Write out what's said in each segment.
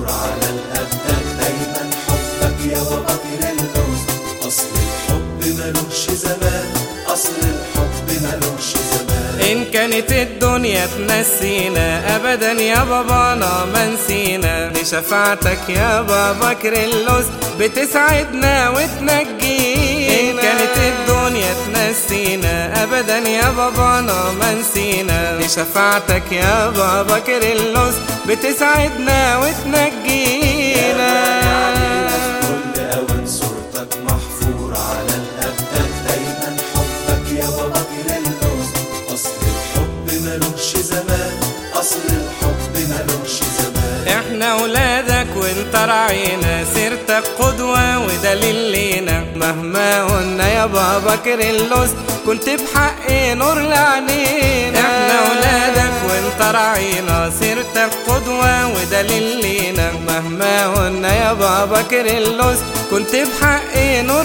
على الأبدان دايما حبك يا بابا كيرلس أصل الحب ملوش زمان أصل الحب ملوش زمان إن كانت الدنيا تنسينا أبدا يا بابانا ما نسينا لشفاعتك يا بابا كريلوس بتسعدنا وتنجينا إن كانت الدنيا تنسينا أبدا يا بابانا ما نسينا لشفاعتك يا بابا كريلوس بتسعدنا وتنجينا كل أوان صورتك محفورة على الأبدان دايما حبك يا بابا كيرلس أصل الحب ملوش زمان أصل الحب ملوش زمان احنا ولادك وانت راعينا سيرتك قدوة ودليل لينا مهما قلنا يا بابا كريلوس كنت بحق نور لعنينا احنا ولادك وانت راعينا سيرتك قدوة ودليل لينا مهما قلنا يا بابا كريلوس كنت بحق نور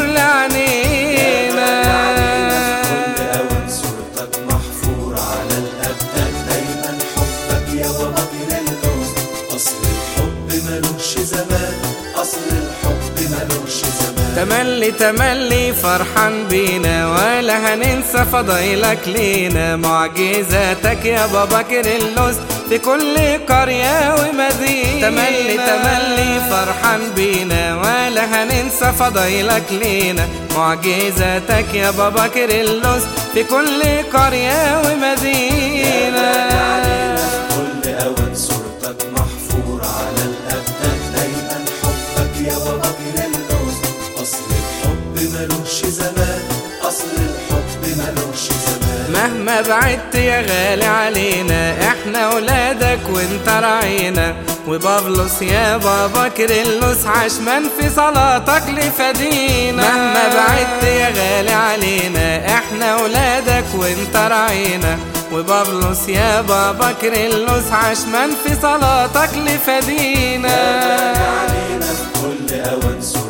لعنينا كل أوان صورتك محفورة على الأبدان دايما حبك يا بابا كيرلس أصل الحب ملوش زمان أصل الحب ملوش زمان تملي تملي فرحان بينا ولا هننسى فضايلك لينا معجزاتك يا بابا كيرلس في كل قرية ومدينة تملي تملي فرحان بينا ولا هننسى فضايلك لينا معجزاتك يا بابا كيرلس في كل قرية ومدينة كل أوان صورتك محفورة على الأبدان دايما حبك يا بابا كيرلس أصل الحب ملوش زمان أصل الحب ملوش زمان مهما بعدت يا غالي علينا احنا ولادك وانت راعينا وبابلوس يا بابا كيرلس عشمان في صلاتك لفدينا مهما بعدت يا غالي علينا احنا ولادك وانت راعينا وبابلوس يا بابا كيرلس عشمان في صلاتك لفدينا علينا في كل أوان صورتك